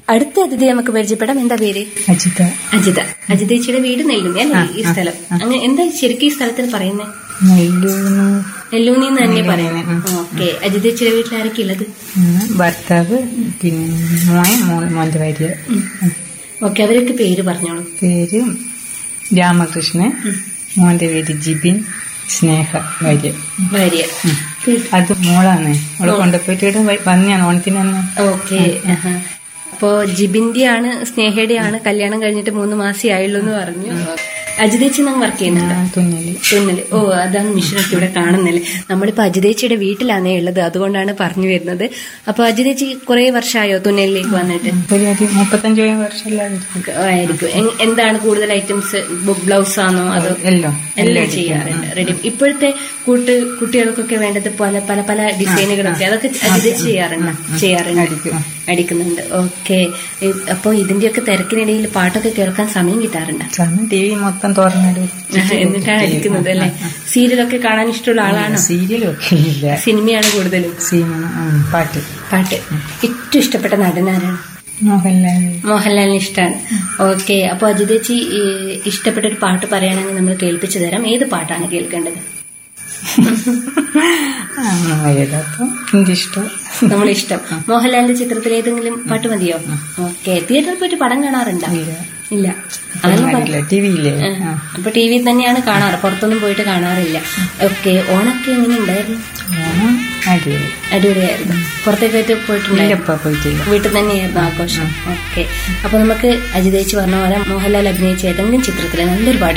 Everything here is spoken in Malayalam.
അടുത്ത അതിഥി നമുക്ക് പരിചയപ്പെടാം എന്താ പേര് അജിത അജിത അജിതേച്ചിയുടെ വീട് നെല്ലൂന്നി അല്ലേ ഈ സ്ഥലം അങ്ങനെ എന്താ ശരിക്കും ഈ സ്ഥലത്തിന് പറയുന്നത് നെല്ലൂന്ന് നെല്ലൂന്നി എന്ന് തന്നെ പറയുന്നത് ഓക്കെ അജിതേച്ചിയുടെ വീട്ടിൽ ആരൊക്കെ ഉള്ളത് ഭർത്താവ് പിന്നെ മോൻ മോൻ- മോന്റെ ഭാര്യ ഓക്കെ അവരൊക്കെ പേര് പറഞ്ഞോളൂ പേര് രാമകൃഷ്ണൻ മോന്റെ പേര് ജിബിൻ സ്നേഹ ഭാര്യ ഭാര്യ അത് മോളാണ് മോളെ കൊണ്ടുപോയിട്ട് ഇവിടെ വ- വന്നയാണ് ഓണത്തിന് വന്ന ഓക്കെ അപ്പോ ജിബിന്റെ ആണ് സ്നേഹയുടെ ആണ് കല്യാണം കഴിഞ്ഞിട്ട് മൂന്ന് മാസേ ആയുള്ളൂ എന്ന് പറഞ്ഞു അജിതേച്ചി നമ്മൾ വർക്ക് ചെയ്യുന്നുണ്ട് തുന്നല് തുന്നല് ഓ അതാണ് മിഷനൊക്കെ ഇവിടെ കാണുന്നില്ലേ നമ്മളിപ്പോ അജിതേച്ചിയുടെ വീട്ടിലാണേ ഉള്ളത് അതുകൊണ്ടാണ് പറഞ്ഞു വരുന്നത് അപ്പൊ അജിതേച്ചി കുറെ വർഷമായോ തുന്നലിലേക്ക് വന്നിട്ട് ഒരു അതി മുപ്പത്തഞ്ച് വർഷമല്ലാതെ ആയിരിക്കും എ- എന്താണ് കൂടുതൽ ഐറ്റംസ് ബുക്ക് ബ്ലൗസ് ആണോ അതോ എല്ലാം എല്ലാം ചെയ്യാറുണ്ട് റെഡി ഇപ്പോഴത്തെ കൂട്ട് കുട്ടികൾക്കൊക്കെ വേണ്ടത് പല പല പല ഡിസൈനുകളൊക്കെ അതൊക്കെ അജിതേച്ചി ചെയ്യാറുണ്ട് ചെയ്യാറുണ്ട് അടിക്കും അടിക്കുന്നുണ്ട് ഓക്കെ അപ്പൊ ഇതിന്റെയൊക്കെ തിരക്കിനിടയിൽ പാട്ടൊക്കെ കേൾക്കാൻ സമയം കിട്ടാറുണ്ട് സമയം ടി വി മൊത്തം തുറന്നിട്ട് എന്നിട്ടാണ് അടിക്കുന്നത് അല്ലെ സീരിയലൊക്കെ കാണാൻ ഇഷ്ടമുള്ള ആളാണോ സീരിയലും ഒക്കെ ഇല്ല സിനിമയാണ് കൂടുതലും സീമ ഉം, പാട്ട് പാട്ട് ഏറ്റവും ഇഷ്ടപ്പെട്ട നടനാരാണ് മോഹൻലാൽ മോഹൻലാലിന് ഇഷ്ടമാണ് ഓക്കെ അപ്പൊ അജിതേച്ചി ഈ ഇഷ്ടപ്പെട്ട ഒരു പാട്ട് പറയുകയാണെങ്കിൽ നമ്മൾ കേൾപ്പിച്ചു തരാം ഏത് പാട്ടാണ് കേൾക്കേണ്ടത് ആ, ഏതാപ്പം എനിക്ക് ഇഷ്ടം നമ്മളിഷ്ടം മോഹൻലാലിന്റെ ചിത്രത്തിൽ ഏതെങ്കിലും പാട്ട് മതിയോ ഓക്കെ തിയേറ്ററിൽ പോയിട്ട് പടം കാണാറുണ്ടോ ഇല്ല ഇല്ല അതെല്ലാം പറ- ടി വിയില്ലേ ആ, അപ്പൊ ടി വിയിൽ തന്നെയാണ് കാണാറ് പുറത്തൊന്നും പോയിട്ട് കാണാറില്ല ഓക്കെ ഓണൊക്കെ എങ്ങനെ ഉണ്ടായിരുന്നു ഓണം അടിപൊളി അടിപൊളിയായിരുന്നു പുറത്തേക്കായിട്ട് പോയിട്ടുണ്ടായിരുന്നു ഇല്ലപ്പ പോയിട്ടില്ല വീട്ടിൽ തന്നെയായിരുന്നു ആഘോഷം ഓക്കെ അപ്പൊ നമുക്ക് അജിതേച്ചി പറഞ്ഞ പോലെ മോഹൻലാൽ അഭിനയിച്ച ഏതെങ്കിലും ചിത്രത്തിലെ നല്ലൊരു പാട്ട്